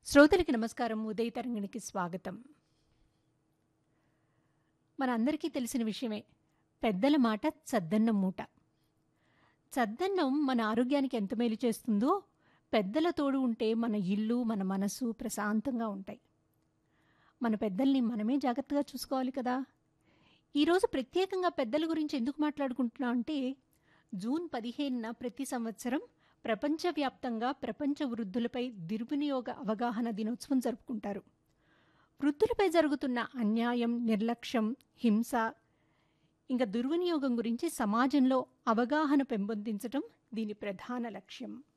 శ్రోతలకి నమస్కారం ఉదయ తరంగిణికి స్వాగతం మనందరికీ తెలిసిన విషయమే పెద్దల మాట చద్దన్నం మూట చద్దన్నం మన ఆరోగ్యానికి ఎంత మేలు చేస్తుందో పెద్దల తోడు ఉంటే మన ఇల్లు మన మనసు ప్రశాంతంగా ఉంటాయి మన పెద్దల్ని మనమే జాగ్రత్తగా చూసుకోవాలి కదా ఈరోజు ప్రత్యేకంగా పెద్దల గురించి ఎందుకు మాట్లాడుకుంటున్నా అంటే జూన్ పదిహేనున ప్రతి సంవత్సరం ప్రపంచవ్యాప్తంగా ప్రపంచ వృద్ధులపై దుర్వినియోగ అవగాహన దినోత్సవం జరుపుకుంటారు వృద్ధులపై జరుగుతున్న అన్యాయం నిర్లక్ష్యం హింస ఇంకా దుర్వినియోగం గురించి సమాజంలో అవగాహన పెంపొందించడం దీని ప్రధాన లక్ష్యం